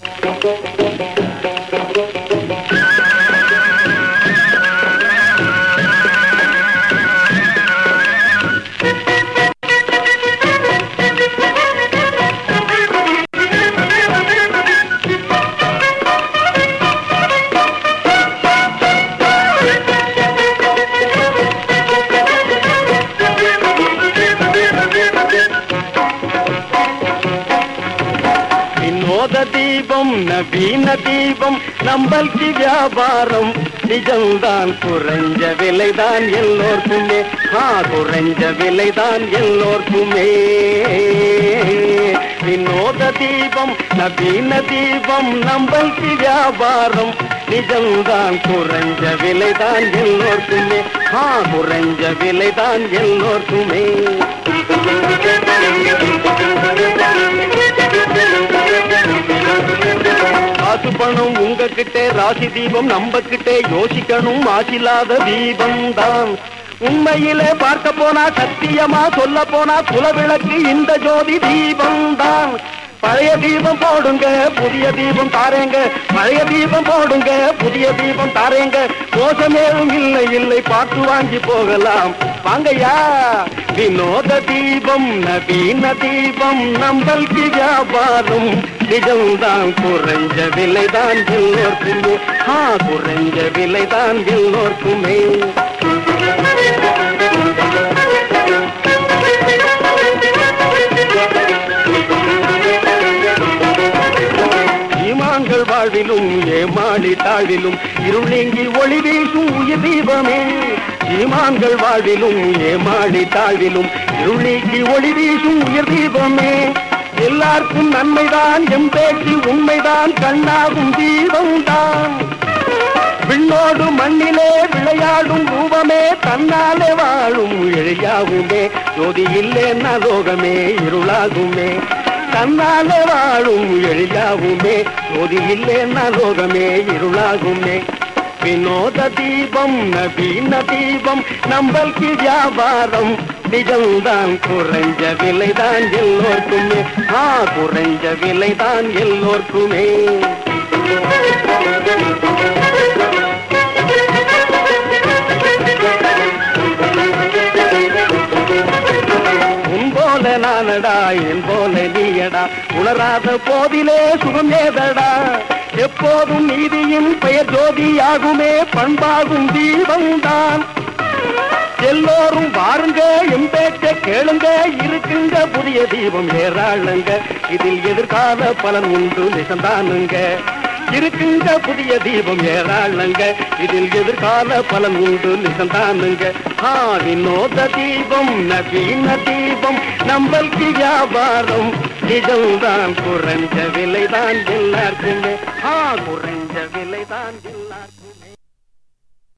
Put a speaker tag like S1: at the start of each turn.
S1: வினோத தீபம் நவீன தீபம் நம்பல்கி வியாபாரம் நிஜம்தான் குறைஞ்ச விலைதான் எல்லோர்க்குமே ஆ குறைஞ்ச விலைதான் எல்லோர்க்குமே வினோத தீபம் நவீன தீபம் நம்பல்கி வியாபாரம் நிஜம்தான் குறைஞ்ச விலைதான் எல்லோர்க்குமே ஆ குறைஞ்ச விலைதான் எல்லோர்க்குமே காசு பணம் உங்ககிட்ட ராசி தீபம் நம்ம கிட்டே யோசிக்கணும் மாசில்லாத தீபம் தான் உண்மையிலே பார்க்க போனா சத்தியமா சொல்ல போனா குலவிளக்கு இந்த ஜோதி தீபம் தான் பழைய தீபம் போடுங்க புதிய தீபம் தாரேங்க பழைய தீபம் போடுங்க புதிய தீபம் தாரேங்க மோசமேவும் இல்லை இல்லை பார்த்து வாங்கி போகலாம் வாங்கய்யா வினோத தீபம் நவீன தீபம் நம்பல்கி வியாபாரம் நிஜம்தான் குறைஞ்ச விலைதான் எல்லோர்க்குமே ஆ குறைஞ்ச விலைதான் எல்லோர்க்குமே ஈமான்கள் வாழ்விலும் ஏமாளி தாழ்விலும் இருள் நீங்கி ஒளி வீசும் உயிர் தீபமே ஈமான்கள் வாழ்விலும் ஏமாளி தாழ்விலும் இருள் நீங்கி ஒளி வீசும் உயிர் தீபமே எல்லாருக்கும் நன்மைதான் எம் பேச்சு உண்மைதான் கண்ணாகும் தீபம்தான் விண்ணோடு மண்ணிலே விளையாடும் ரூபமே தன்னாலே வாழும் எழியாகுமே ஜோதி இல்லேன்னா லோகமே இருளாகுமே தன்னாலே வாழும் எழியாகுமே ஜோதி இல்லேன்னா லோகமே இருளாகுமே வினோத தீபம் நவீன தீபம் நம்பல்கி வியாபாரம் நிஜம்தான் குறைஞ்ச விலைதான் எல்லோர்க்குமே ஆ குறைஞ்ச விலைதான் எல்லோர்க்குமே உன் போல நானடா என் போல நீயடா உணராத போதிலே சுகம் ஏதடா எப்போதும் நீதியின் பெயர் ஜோதியாகுமே பண்பாகும் தீபம்தான் எல்லோரும் பாருங்க என் பேச்ச கேளுங்க இருக்குங்க புதிய தீபம் ஏறாளுங்க இதில் எதிர்கால பலன் உண்டு நிசந்தானுங்க இருக்குங்க புதிய தீபம் ஏறாளுங்க இதில் எதிர்கால பலன் உண்டு நிசந்தானுங்க ஆ வினோத தீபம் நவீன தீபம் நம்பல்கி வியாபாரம் நிஜம்தான் குறைஞ்ச விலைதான் எல்லாருக்குமே ஆ குறைஞ்ச விலைதான் எல்லாருக்கும்